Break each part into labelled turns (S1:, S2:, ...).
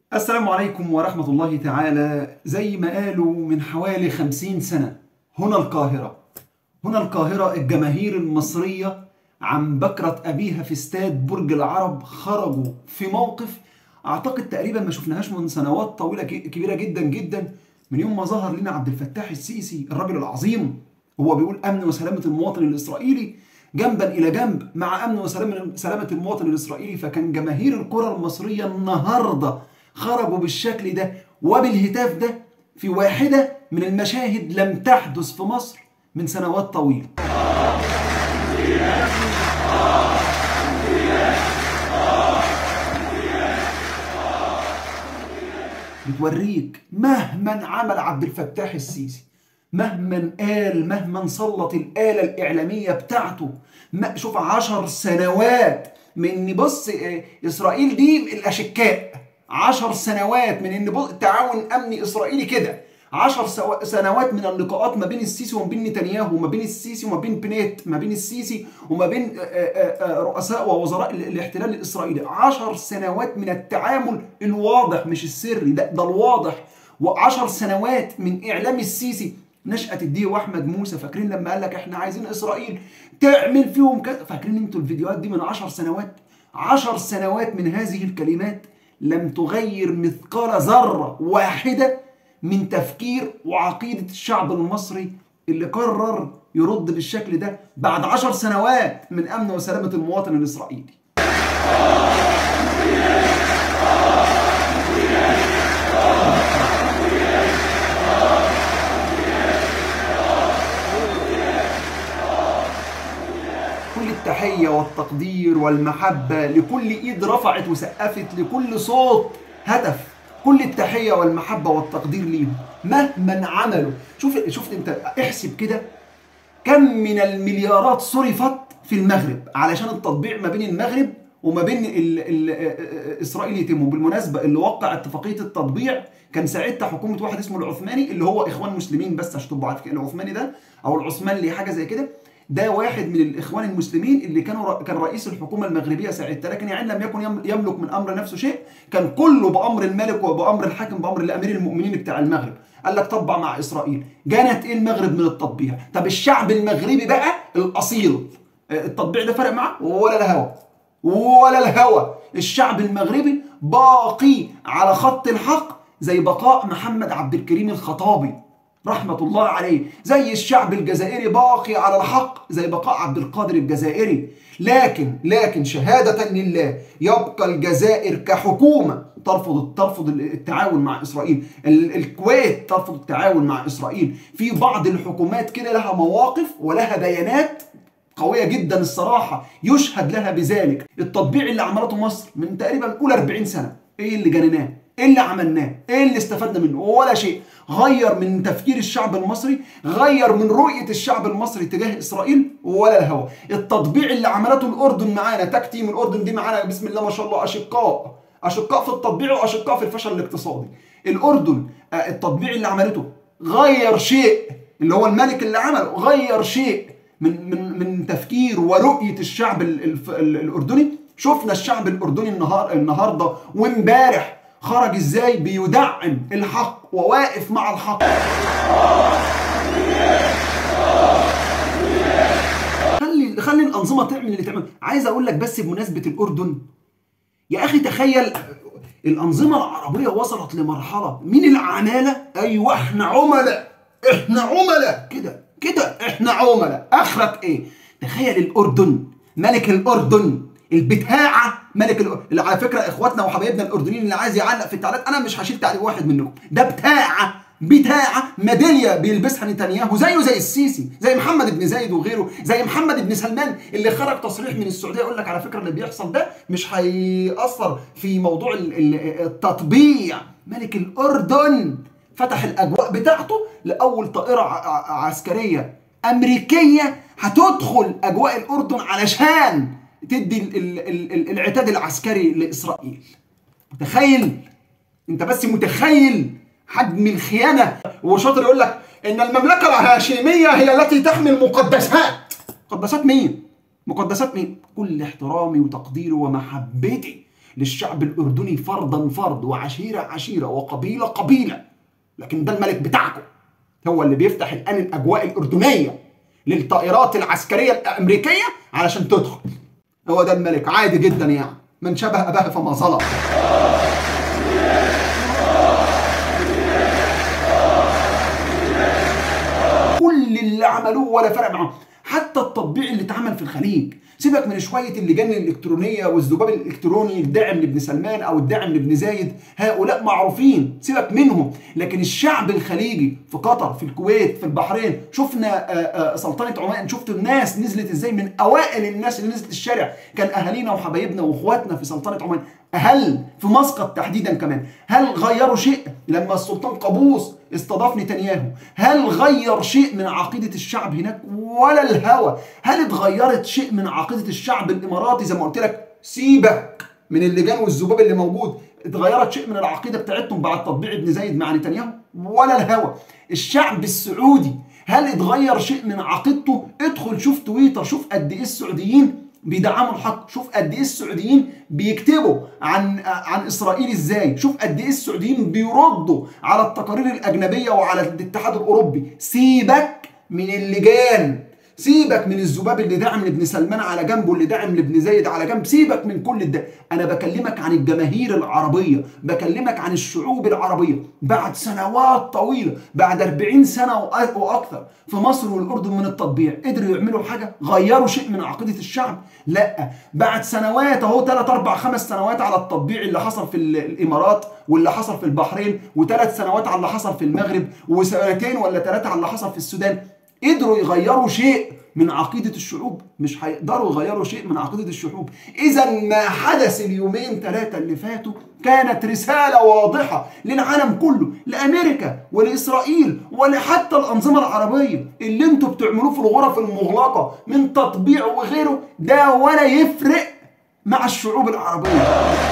S1: السلام عليكم ورحمة الله تعالى زي ما قالوا من حوالي خمسين سنة هنا القاهرة هنا القاهرة الجماهير المصرية عن بكرة أبيها في استاد برج العرب خرجوا في موقف أعتقد تقريبا ما شفناهاش من سنوات طويلة ك- كبيرة جدا جدا من يوم ما ظهر لنا عبد الفتاح السيسي الرجل العظيم هو بيقول أمن وسلامة المواطن الإسرائيلي جنبا إلى جنب مع أمن وسلامة سلامة المواطن الإسرائيلي فكان جماهير الكرة المصرية النهاردة خرجوا بالشكل ده وبالهتاف ده في واحدة من المشاهد لم تحدث في مصر من سنوات طويلة بتوريك مهما عمل عبد الفتاح السيسي مهما قال مهما سلط الآلة الإعلامية بتاعته ما شوف عشر سنوات من إن بص آه، إسرائيل دي الأشكاء عشر سنوات من إن بص تعاون أمني إسرائيلي كده عشر سو- سنوات من اللقاءات ما بين السيسي وما بين نتنياهو وما بين السيسي وما بين بنيت ما بين السيسي وما بين آه، آه، آه، رؤساء ووزراء ال- الاحتلال الإسرائيلي عشر سنوات من التعامل الواضح مش السري ده, ده الواضح وعشر سنوات من إعلام السيسي نشأة الدي وأحمد موسى فاكرين لما قال لك إحنا عايزين إسرائيل تعمل فيهم كذا فاكرين أنتوا الفيديوهات دي من عشر سنوات عشر سنوات من هذه الكلمات لم تغير مثقال ذرة واحدة من تفكير وعقيدة الشعب المصري اللي قرر يرد بالشكل ده بعد عشر سنوات من أمن وسلامة المواطن الإسرائيلي كل التحية والتقدير والمحبة لكل إيد رفعت وسقفت لكل صوت هتف كل التحية والمحبة والتقدير ليهم مهما عملوا شوف شفت انت احسب كده كم من المليارات صرفت في المغرب علشان التطبيع ما بين المغرب وما بين ال ال اسرائيل يتم وبالمناسبه اللي وقع اتفاقيه التطبيع كان ساعتها حكومه واحد اسمه العثماني اللي هو اخوان مسلمين بس عشان تبقوا عارفين العثماني ده او العثماني حاجه زي كده ده واحد من الاخوان المسلمين اللي كانوا ر- كان رئيس الحكومه المغربيه ساعتها لكن يعني لم يكن يم- يملك من امر نفسه شيء كان كله بامر الملك وبامر الحاكم بامر الامير المؤمنين بتاع المغرب قال لك طبع مع اسرائيل جنت ايه المغرب من التطبيع طب الشعب المغربي بقى الاصيل آه، التطبيع ده فرق معاه ولا الهوى ولا الهوى الشعب المغربي باقي على خط الحق زي بقاء محمد عبد الكريم الخطابي رحمة الله عليه زي الشعب الجزائري باقي على الحق زي بقاء عبد القادر الجزائري لكن لكن شهادة لله يبقى الجزائر كحكومة ترفض ترفض التعاون مع اسرائيل ال- الكويت ترفض التعاون مع اسرائيل في بعض الحكومات كده لها مواقف ولها بيانات قوية جدا الصراحة يشهد لها بذلك التطبيع اللي عملته مصر من تقريبا أولى 40 سنة ايه اللي جنيناه ايه اللي عملناه ايه اللي استفدنا منه ولا شيء غير من تفكير الشعب المصري غير من رؤية الشعب المصري تجاه إسرائيل ولا الهوى التطبيع اللي عملته الأردن معانا تاك تيم الأردن دي معانا بسم الله ما شاء الله أشقاء أشقاء في التطبيع وأشقاء في الفشل الاقتصادي الأردن آه، التطبيع اللي عملته غير شيء اللي هو الملك اللي عمله غير شيء من من من تفكير ورؤيه الشعب ال- الف- ال- الاردني شفنا الشعب الاردني النهار النهارده وامبارح خرج ازاي بيدعم الحق وواقف مع الحق خلي خلي الانظمه تعمل اللي تعمل عايز اقول لك بس بمناسبه الاردن يا اخي تخيل الانظمه العربيه وصلت لمرحله مين العماله ايوه احنا عملاء احنا عملاء كده كده احنا عملاء اخرك ايه تخيل الاردن ملك الاردن البتاعه ملك الأردن. على فكره اخواتنا وحبايبنا الاردنيين اللي عايز يعلق في التعليقات انا مش هشيل تعليق واحد منكم ده بتاعه بتاعه ميداليه بيلبسها نتنياهو زيه زي السيسي زي محمد بن زايد وغيره زي محمد بن سلمان اللي خرج تصريح من السعوديه يقول لك على فكره اللي بيحصل ده مش هيأثر في موضوع ال- ال- التطبيع ملك الاردن فتح الاجواء بتاعته لاول طائره ع- ع- عسكريه امريكيه هتدخل اجواء الاردن علشان تدي ال- ال- ال- ال- العتاد العسكري لاسرائيل متخيل انت بس متخيل حجم الخيانه هو شاطر يقول لك ان المملكه الهاشميه هي التي تحمي المقدسات مقدسات مين مقدسات مين كل احترامي وتقديري ومحبتي للشعب الاردني فردا فرد وعشيره عشيره وقبيله قبيله لكن ده الملك بتاعكم هو اللي بيفتح الان الاجواء الاردنيه للطائرات العسكريه الامريكيه علشان تدخل هو ده الملك عادي جدا يعني من شبه اباه فما ظلم كل اللي عملوه ولا فرق معاهم حتى التطبيع اللي اتعمل في الخليج سيبك من شويه اللجان الالكترونيه والذباب الالكتروني الداعم لابن سلمان او الداعم لابن زايد هؤلاء معروفين سيبك منهم لكن الشعب الخليجي في قطر في الكويت في البحرين شفنا آآ آآ سلطنه عمان شفتوا الناس نزلت ازاي من اوائل الناس اللي نزلت الشارع كان اهالينا وحبايبنا واخواتنا في سلطنه عمان هل في مسقط تحديدا كمان هل غيروا شيء لما السلطان قابوس استضاف نتنياهو هل غير شيء من عقيدة الشعب هناك ولا الهوى هل اتغيرت شيء من عقيدة الشعب الإماراتي زي ما قلت لك سيبك من اللجان والذباب اللي موجود اتغيرت شيء من العقيدة بتاعتهم بعد تطبيع ابن زايد مع نتنياهو ولا الهوى الشعب السعودي هل اتغير شيء من عقيدته ادخل شوف تويتر شوف قد ايه السعوديين بيدعموا الحق شوف قد ايه السعوديين بيكتبوا عن عن اسرائيل ازاي شوف قد ايه السعوديين بيردوا على التقارير الاجنبيه وعلى الاتحاد الاوروبي سيبك من اللجان سيبك من الذباب اللي داعم لابن سلمان على جنب واللي داعم لابن زايد على جنب سيبك من كل ده انا بكلمك عن الجماهير العربيه بكلمك عن الشعوب العربيه بعد سنوات طويله بعد 40 سنه واكثر في مصر والاردن من التطبيع قدروا يعملوا حاجه غيروا شيء من عقيده الشعب لا بعد سنوات اهو 3 4 5 سنوات على التطبيع اللي حصل في الامارات واللي حصل في البحرين وثلاث سنوات على اللي حصل في المغرب وسنتين ولا ثلاثه على اللي حصل في السودان قدروا يغيروا شيء من عقيدة الشعوب مش هيقدروا يغيروا شيء من عقيدة الشعوب إذا ما حدث اليومين ثلاثة اللي فاتوا كانت رسالة واضحة للعالم كله لأمريكا ولإسرائيل ولحتى الأنظمة العربية اللي انتوا بتعملوه في الغرف المغلقة من تطبيع وغيره ده ولا يفرق مع الشعوب العربية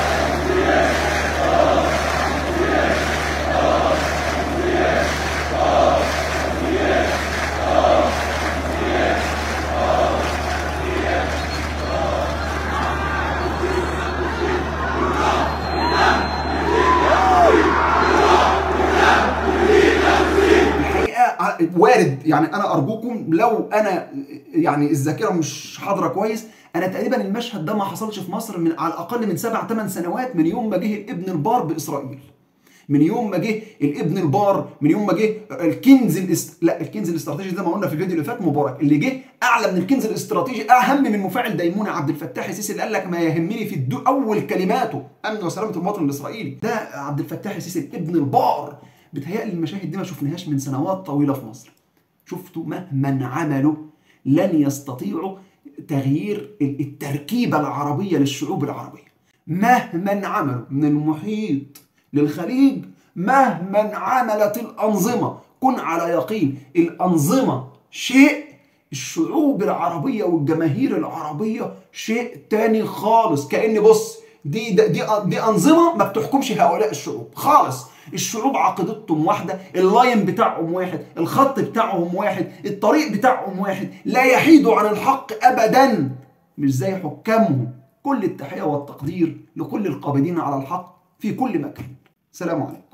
S1: وارد يعني انا ارجوكم لو انا يعني الذاكره مش حاضره كويس انا تقريبا المشهد ده ما حصلش في مصر من على الاقل من سبع ثمان سنوات من يوم ما جه الابن البار باسرائيل من يوم ما جه الابن البار من يوم ما جه الكنز الاست... لا الكنز الاستراتيجي زي ما قلنا في الفيديو اللي فات مبارك اللي جه اعلى من الكنز الاستراتيجي اهم من مفاعل ديمونه عبد الفتاح السيسي اللي قال لك ما يهمني في الدو اول كلماته امن وسلامه المواطن الاسرائيلي ده عبد الفتاح السيسي الابن البار بتهيألي المشاهد دي ما شفناهاش من سنوات طويله في مصر شفتوا مهما عملوا لن يستطيعوا تغيير التركيبة العربية للشعوب العربية مهما عملوا من المحيط للخليج مهما عملت الأنظمة كن على يقين الأنظمة شيء الشعوب العربية والجماهير العربية شيء تاني خالص كأن بص دي دي دي أنظمة ما بتحكمش هؤلاء الشعوب خالص الشعوب عقيدتهم واحدة اللاين بتاعهم واحد الخط بتاعهم واحد الطريق بتاعهم واحد لا يحيدوا عن الحق أبدا مش زي حكامهم كل التحية والتقدير لكل القابضين على الحق في كل مكان سلام عليكم